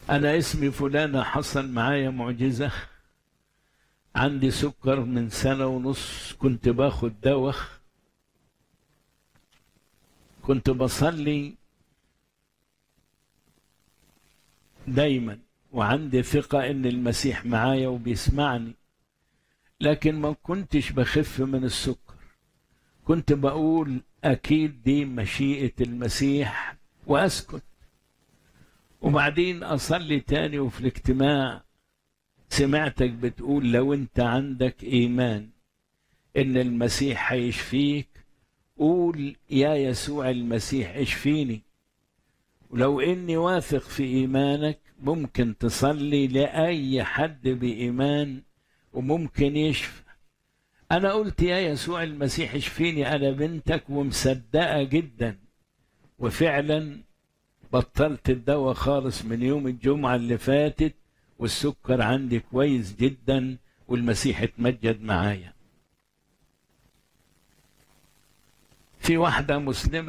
أنا اسمي فلانة حصل معايا معجزة عندي سكر من سنة ونص كنت باخد دواء كنت بصلي دايما وعندي ثقة إن المسيح معايا وبيسمعني لكن ما كنتش بخف من السكر كنت بقول أكيد دي مشيئة المسيح وأسكت وبعدين أصلي تاني وفي الاجتماع سمعتك بتقول لو أنت عندك إيمان إن المسيح هيشفيك قول يا يسوع المسيح اشفيني ولو إني واثق في إيمانك ممكن تصلي لأي حد بإيمان وممكن يشفى أنا قلت يا يسوع المسيح اشفيني أنا بنتك ومصدقة جدا وفعلا بطلت الدواء خالص من يوم الجمعة اللي فاتت والسكر عندي كويس جدا والمسيح اتمجد معايا في واحدة مسلمة